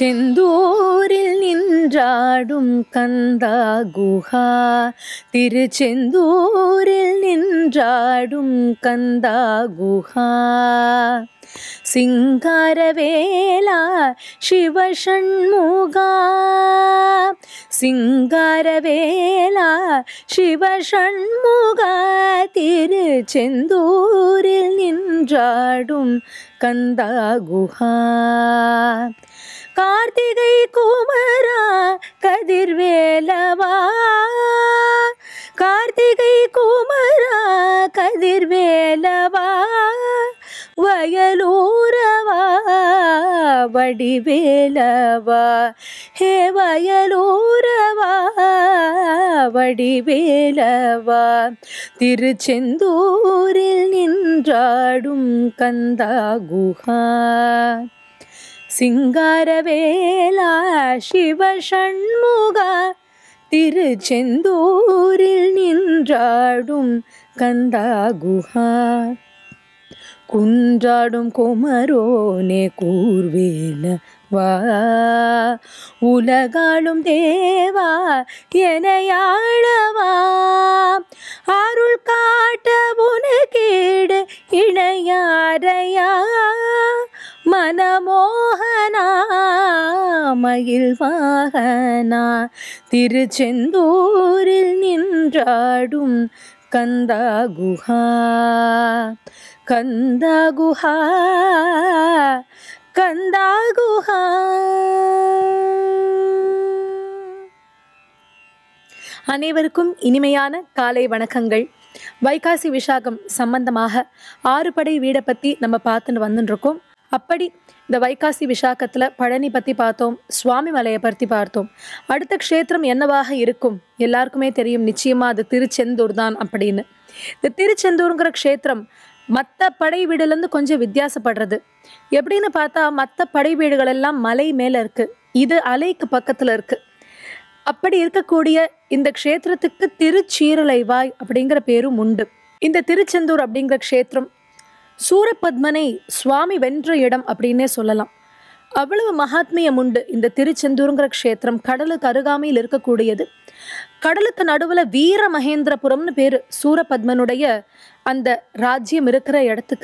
திருச்செந்தூரில் நின்றாடும் கந்தா குஹா திருச்செந்தூரில் நின்றாடும் கந்தா குஹா சிங்காரவேலா சிவஷண்முகா சிங்காரவேலா சிவஷண்முகா திருச்செந்தூரில் நின்றாடும் கந்தா குஹா கார்த்திகை குமரா கதிர்வேலவா கார்த்திகை குமரா கதிர்வேலவா வயலூரவா வடிவேலவா ஹே வயலூரவா வடிவேலவா திருச்செந்தூரில் நின்றாடும் கந்தா குஹா சிங்காரவேலா சிவஷண்முகா திருச்செந்தூரில் நின்றாடும் கந்தா குஹா குன்றாடும் குமரோனே கூர்வேல வா உலகாளும் தேவா எனையாளவா அருள் காட்ட உனக்கீடு இணையாரையா மனமோகனா மயில் வாகனா திருச்செந்தூரில் நின்றாடும் கந்தா குஹா கந்தா குஹா கந்தா குஹா அனைவருக்கும் இனிமையான காலை வணக்கங்கள் வைகாசி விசாகம் சம்பந்தமாக ஆறு படை வீடை பற்றி நம்ம பார்த்துட்டு வந்துட்டு இருக்கோம் அப்படி இந்த வைகாசி விசாகத்தில் பழனி பற்றி பார்த்தோம் சுவாமி மலையை பற்றி பார்த்தோம் அடுத்த க்ஷேத்திரம் என்னவாக இருக்கும் எல்லாருக்குமே தெரியும் நிச்சயமாக அது திருச்செந்தூர் தான் அப்படின்னு இந்த திருச்செந்தூருங்கிற க்ஷேத்திரம் மற்ற படை வீடுலேருந்து கொஞ்சம் வித்தியாசப்படுறது எப்படின்னு பார்த்தா மற்ற படை வீடுகள் எல்லாம் மலை மேலே இருக்குது இது அலைக்கு பக்கத்தில் இருக்குது அப்படி இருக்கக்கூடிய இந்த க்ஷேத்திரத்துக்கு திருச்சீரலைவாய் அப்படிங்கிற பேரும் உண்டு இந்த திருச்செந்தூர் அப்படிங்கிற க்ஷேத்திரம் சூரபத்மனை சுவாமி வென்ற இடம் அப்படின்னே சொல்லலாம் அவ்வளவு மகாத்மியம் உண்டு இந்த திருச்செந்தூருங்கிற க்ஷேத்திரம் கடலுக்கு அருகாமையில் இருக்கக்கூடியது கடலுக்கு நடுவில் வீர மகேந்திரபுரம்னு பேர் சூரபத்மனுடைய அந்த ராஜ்யம் இருக்கிற இடத்துக்கு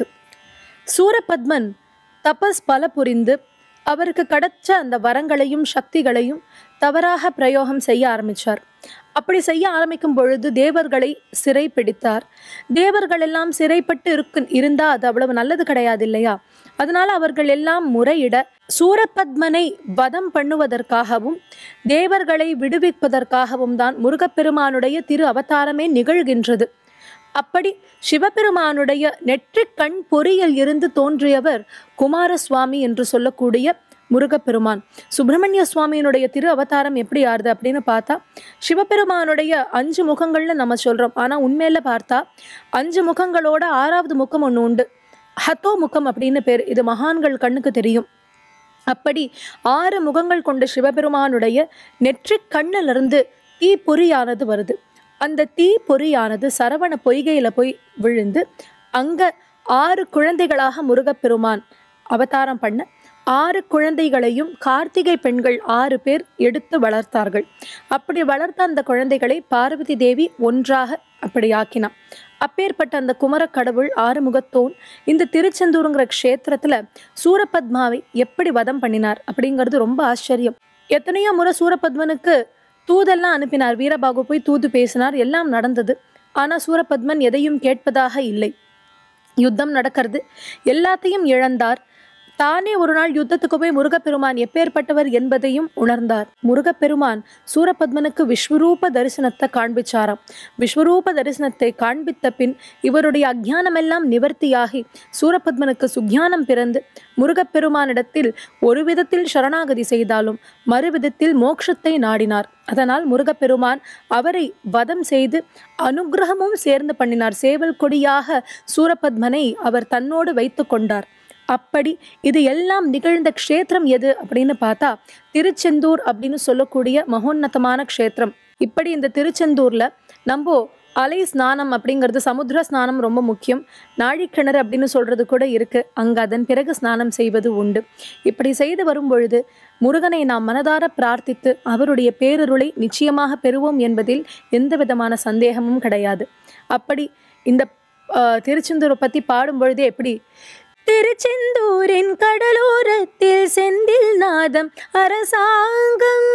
சூரபத்மன் தபஸ் பல புரிந்து அவருக்கு கிடைச்ச அந்த வரங்களையும் சக்திகளையும் தவறாக பிரயோகம் செய்ய ஆரம்பித்தார் அப்படி செய்ய ஆரம்பிக்கும் பொழுது தேவர்களை சிறை பிடித்தார் தேவர்கள் எல்லாம் சிறைப்பட்டு இருக்கு இருந்தால் அது அவ்வளவு நல்லது கிடையாது இல்லையா அதனால அவர்கள் எல்லாம் முறையிட சூரபத்மனை வதம் பண்ணுவதற்காகவும் தேவர்களை விடுவிப்பதற்காகவும் தான் முருகப்பெருமானுடைய திரு அவதாரமே நிகழ்கின்றது அப்படி சிவபெருமானுடைய நெற்றிக் கண் பொறியில் இருந்து தோன்றியவர் குமாரசுவாமி என்று சொல்லக்கூடிய முருகப்பெருமான் சுப்பிரமணிய சுவாமியினுடைய திரு அவதாரம் எப்படி ஆறுது அப்படின்னு பார்த்தா சிவபெருமானுடைய அஞ்சு முகங்கள்னு நம்ம சொல்கிறோம் ஆனால் உண்மையில பார்த்தா அஞ்சு முகங்களோட ஆறாவது முகம் ஒன்று உண்டு ஹத்தோ முகம் அப்படின்னு பேர் இது மகான்கள் கண்ணுக்கு தெரியும் அப்படி ஆறு முகங்கள் கொண்ட சிவபெருமானுடைய நெற்றிக் கண்ணிலிருந்து தீ பொறியானது வருது அந்த தீ பொறியானது சரவண பொய்கையில் போய் விழுந்து அங்கே ஆறு குழந்தைகளாக முருகப்பெருமான் அவதாரம் பண்ண ஆறு குழந்தைகளையும் கார்த்திகை பெண்கள் ஆறு பேர் எடுத்து வளர்த்தார்கள் அப்படி வளர்த்த அந்த குழந்தைகளை பார்வதி தேவி ஒன்றாக அப்படி ஆக்கினான் அப்பேற்பட்ட அந்த குமரக் கடவுள் ஆறுமுகத்தோன் இந்த திருச்செந்தூருங்கிற க்ஷேத்திரத்தில் சூரபத்மாவை எப்படி வதம் பண்ணினார் அப்படிங்கிறது ரொம்ப ஆச்சரியம் எத்தனையோ முறை சூரபத்மனுக்கு தூதெல்லாம் அனுப்பினார் வீரபாகு போய் தூது பேசினார் எல்லாம் நடந்தது ஆனால் சூரபத்மன் எதையும் கேட்பதாக இல்லை யுத்தம் நடக்கிறது எல்லாத்தையும் இழந்தார் தானே ஒரு நாள் யுத்தத்துக்கு போய் முருகப்பெருமான் எப்பேற்பட்டவர் என்பதையும் உணர்ந்தார் முருகப்பெருமான் சூரபத்மனுக்கு விஸ்வரூப தரிசனத்தை காண்பிச்சாராம் விஸ்வரூப தரிசனத்தை காண்பித்த பின் இவருடைய அஜ்ஞானமெல்லாம் நிவர்த்தியாகி சூரபத்மனுக்கு சுக்ஞானம் பிறந்து முருகப்பெருமானிடத்தில் ஒரு விதத்தில் சரணாகதி செய்தாலும் மறுவிதத்தில் மோட்சத்தை நாடினார் அதனால் முருகப்பெருமான் அவரை வதம் செய்து அனுகிரகமும் சேர்ந்து பண்ணினார் சேவல் கொடியாக சூரபத்மனை அவர் தன்னோடு வைத்து கொண்டார் அப்படி இது எல்லாம் நிகழ்ந்த க்ஷேத்திரம் எது அப்படின்னு பார்த்தா திருச்செந்தூர் அப்படின்னு சொல்லக்கூடிய மகோன்னதமான க்ஷேத்திரம் இப்படி இந்த திருச்செந்தூர்ல நம்ம அலை ஸ்நானம் அப்படிங்கிறது சமுத்திர ஸ்நானம் ரொம்ப முக்கியம் நாழிக்கிணறு அப்படின்னு சொல்கிறது கூட இருக்குது அங்கே அதன் பிறகு ஸ்நானம் செய்வது உண்டு இப்படி செய்து வரும் பொழுது முருகனை நாம் மனதார பிரார்த்தித்து அவருடைய பேரருளை நிச்சயமாக பெறுவோம் என்பதில் எந்த விதமான சந்தேகமும் கிடையாது அப்படி இந்த ஆஹ், திருச்செந்தூரை பற்றி பாடும் பொழுது எப்படி திருச்செந்தூரின் கடலோரத்தில் செந்தில் நாதம் அரசாங்கம்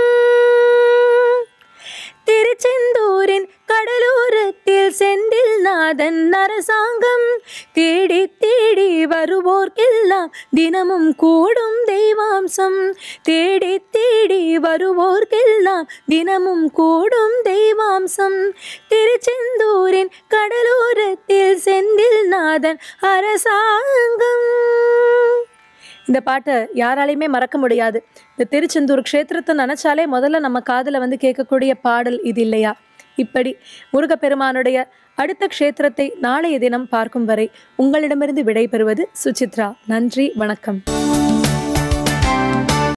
திருச்செந்தூரின் கடலோரத்தில் செந்தில் நாதன் அரசாங்கம் தேடி தேடி வருவோர்க்கெல்லாம் தினமும் கூடும் தெய்வாம்சம் தேடி தேடி வருவோர்க்கெல்லாம் தினமும் கூடும் தெய்வாம்சம் திருச்செந்தூரின் கடலோரத்தில் செந்தில் நாதன் அரசாங்கம் இந்த பாட்டை யாராலையுமே மறக்க முடியாது இந்த திருச்செந்தூர் க்ஷேத்திரத்தை நினச்சாலே முதல்ல நம்ம காதில் வந்து கேட்கக்கூடிய பாடல் இது இல்லையா இப்படி முருகப்பெருமானுடைய அடுத்த க்ஷேத்திரத்தை நாளைய தினம் பார்க்கும் வரை உங்களிடமிருந்து விடைபெறுவது சுசித்ரா நன்றி வணக்கம்